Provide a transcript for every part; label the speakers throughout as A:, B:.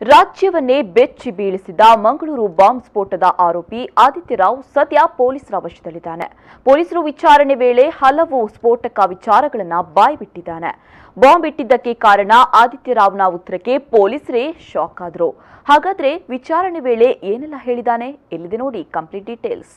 A: ರಾಜ್ಯವನ್ನೇ ಬೆಚ್ಚಿ ಬೀಳಿಸಿದ ಮಂಗಳೂರು ಬಾಂಬ್ ಸ್ಫೋಟದ ಆರೋಪಿ ಆದಿತ್ಯ ರಾವ್ ಸದ್ಯ ಪೊಲೀಸರ ವಶದಲ್ಲಿದ್ದಾನೆ ಪೊಲೀಸರು ವಿಚಾರಣೆ ವೇಳೆ ಹಲವು ಸ್ಫೋಟಕ ವಿಚಾರಗಳನ್ನ ಬಾಯ್ಬಿಟ್ಟಿದ್ದಾನೆ ಬಾಂಬ್ ಇಟ್ಟಿದ್ದಕ್ಕೆ ಕಾರಣ ಆದಿತ್ಯ ರಾವ್ನ ಉತ್ತರಕ್ಕೆ ಪೊಲೀಸರೇ ಶಾಕ್ ಆದ್ರು ಹಾಗಾದ್ರೆ ವಿಚಾರಣೆ ವೇಳೆ ಏನೆಲ್ಲ ಹೇಳಿದಾನೆ ಎಲ್ಲಿದೆ ನೋಡಿ ಕಂಪ್ಲೀಟ್ ಡೀಟೇಲ್ಸ್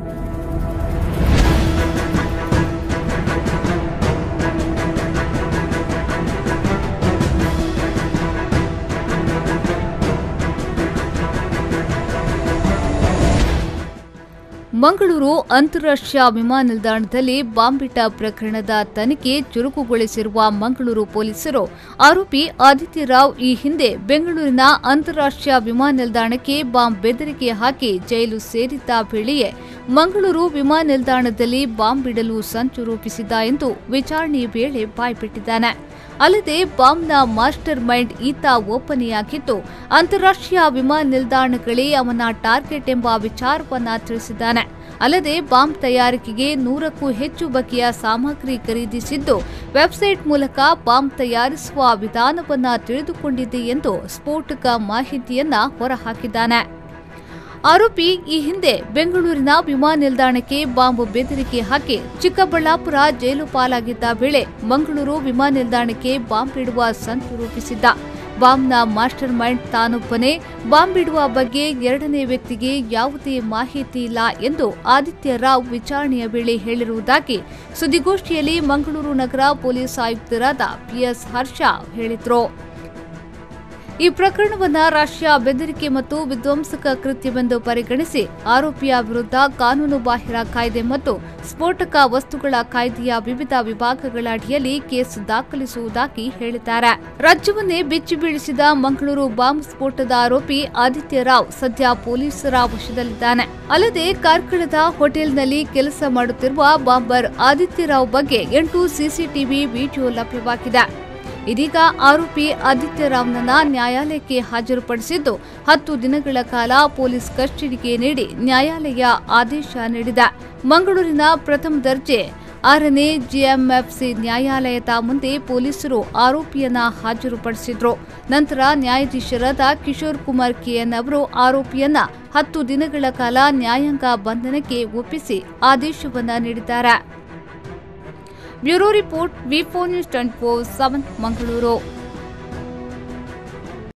B: ಮಂಗಳೂರು ಅಂತಾರಾಷ್ಟ್ರೀಯ ವಿಮಾನ ನಿಲ್ದಾಣದಲ್ಲಿ ಬಾಂಬಿಟ ಪ್ರಕರಣದ ತನಿಖೆ ಚುರುಕುಗೊಳಿಸಿರುವ ಮಂಗಳೂರು ಪೊಲೀಸರು ಆರೋಪಿ ಆದಿತ್ಯ ರಾವ್ ಈ ಹಿಂದೆ ಬೆಂಗಳೂರಿನ ಅಂತಾರಾಷ್ಟ್ರೀಯ ವಿಮಾನ ನಿಲ್ದಾಣಕ್ಕೆ ಬಾಂಬ್ ಬೆದರಿಕೆ ಹಾಕಿ ಜೈಲು ಸೇರಿದ್ದ ವೇಳೆಯೇ ಮಂಗಳೂರು ವಿಮಾನ ನಿಲ್ದಾಣದಲ್ಲಿ ಬಾಂಬ್ ಇಡಲು ಸಂಚು ರೂಪಿಸಿದ್ದ ಎಂದು ವಿಚಾರಣೆ ವೇಳೆ ಬಾಯ್ಬಿಟ್ಟಿದ್ದಾನೆ ಅಲ್ಲದೆ ಬಾಂಬ್ನ ಮಾಸ್ಟರ್ ಮೈಂಡ್ ಈತ ಓಪನೆಯಾಗಿದ್ದು ಅಂತಾರಾಷ್ಟ್ರೀಯ ವಿಮಾನ ನಿಲ್ದಾಣಗಳೇ ಅವನ ಟಾರ್ಗೆಟ್ ಎಂಬ ವಿಚಾರವನ್ನ ತಿಳಿಸಿದ್ದಾನೆ ಅಲ್ಲದೆ ಬಾಂಬ್ ತಯಾರಿಕೆಗೆ ನೂರಕ್ಕೂ ಹೆಚ್ಚು ಬಗೆಯ ಸಾಮಗ್ರಿ ಖರೀದಿಸಿದ್ದು ವೆಬ್ಸೈಟ್ ಮೂಲಕ ಬಾಂಬ್ ತಯಾರಿಸುವ ವಿಧಾನವನ್ನ ತಿಳಿದುಕೊಂಡಿದೆ ಎಂದು ಸ್ಫೋಟಕ ಮಾಹಿತಿಯನ್ನ ಹೊರಹಾಕಿದ್ದಾನೆ ಆರೋಪಿ ಈ ಹಿಂದೆ ಬೆಂಗಳೂರಿನ ವಿಮಾನ ನಿಲ್ದಾಣಕ್ಕೆ ಬಾಂಬ್ ಬೆದರಿಕೆ ಹಾಕಿ ಚಿಕ್ಕಬಳ್ಳಾಪುರ ಜೈಲು ಪಾಲಾಗಿದ್ದ ವೇಳೆ ಮಂಗಳೂರು ವಿಮಾನ ನಿಲ್ದಾಣಕ್ಕೆ ಬಾಂಬ್ ಇಡುವ ಸಂಚು ರೂಪಿಸಿದ್ದ ಬಾಂಬ್ನ ಮಾಸ್ಟರ್ ಮೈಂಡ್ ತಾನೊಬ್ಬನೇ ಬಾಂಬ್ ಇಡುವ ಬಗ್ಗೆ ಎರಡನೇ ವ್ಯಕ್ತಿಗೆ ಯಾವುದೇ ಮಾಹಿತಿ ಇಲ್ಲ ಎಂದು ಆದಿತ್ಯ ರಾವ್ ವಿಚಾರಣೆಯ ವೇಳೆ ಹೇಳಿರುವುದಾಗಿ ಸುದ್ದಿಗೋಷ್ಠಿಯಲ್ಲಿ ಮಂಗಳೂರು ನಗರ ಪೊಲೀಸ್ ಆಯುಕ್ತರಾದ ಪಿಎಸ್ ಹರ್ಷ ಹೇಳಿದ್ರು ಈ ಪ್ರಕರಣವನ್ನ ರಾಷ್ಟ್ರೀಯ ಬೆದರಿಕೆ ಮತ್ತು ವಿಧ್ವಂಸಕ ಕೃತ್ಯವೆಂದು ಪರಿಗಣಿಸಿ ಆರೋಪಿಯ ವಿರುದ್ಧ ಕಾನೂನು ಬಾಹಿರ ಕಾಯ್ದೆ ಮತ್ತು ಸ್ಫೋಟಕ ವಸ್ತುಗಳ ಕಾಯ್ದೆಯ ವಿವಿಧ ವಿಭಾಗಗಳ ಅಡಿಯಲ್ಲಿ ಕೇಸ್ ದಾಖಲಿಸುವುದಾಗಿ ಹೇಳಿದ್ದಾರೆ ರಾಜ್ಯವನ್ನೇ ಬೆಚ್ಚಿ ಬೀಳಿಸಿದ ಮಂಗಳೂರು ಬಾಂಬ್ ಸ್ಫೋಟದ ಆರೋಪಿ ಆದಿತ್ಯ ರಾವ್ ಸದ್ಯ ಪೊಲೀಸರ ವಶದಲ್ಲಿದ್ದಾನೆ ಅಲ್ಲದೆ ಕಾರ್ಕಳದ ಹೋಟೆಲ್ನಲ್ಲಿ ಕೆಲಸ ಮಾಡುತ್ತಿರುವ ಬಾಂಬರ್ ಆದಿತ್ಯ ರಾವ್ ಬಗ್ಗೆ ಎಂಟು ಸಿಸಿಟಿವಿ ವಿಡಿಯೋ ಲಭ್ಯವಾಗಿದೆ ಇದೀಗ ಆರೋಪಿ ಆದಿತ್ಯ ರಾವ್ನನ್ನ ನ್ಯಾಯಾಲಯಕ್ಕೆ ಹಾಜರುಪಡಿಸಿದ್ದು ಹತ್ತು ದಿನಗಳ ಕಾಲ ಪೊಲೀಸ್ ಕಸ್ಟಡಿಗೆ ನೀಡಿ ನ್ಯಾಯಾಲಯ ಆದೇಶ ನೀಡಿದೆ ಮಂಗಳೂರಿನ ಪ್ರಥಮ ದರ್ಜೆ ಆರನೇ ಜಿಎಂಎಫ್ಸಿ ನ್ಯಾಯಾಲಯದ ಮುಂದೆ ಪೊಲೀಸರು ಆರೋಪಿಯನ್ನ ಹಾಜರುಪಡಿಸಿದ್ರು ನಂತರ ನ್ಯಾಯಾಧೀಶರಾದ ಕಿಶೋರ್ ಕುಮಾರ್ ಕೆಎನ್ ಅವರು ಆರೋಪಿಯನ್ನ ಹತ್ತು ದಿನಗಳ ಕಾಲ ನ್ಯಾಯಾಂಗ ಬಂಧನಕ್ಕೆ ಒಪ್ಪಿಸಿ ಆದೇಶವನ್ನ ನೀಡಿದ್ದಾರೆ bureau report V four news twenty four seven Mangaluru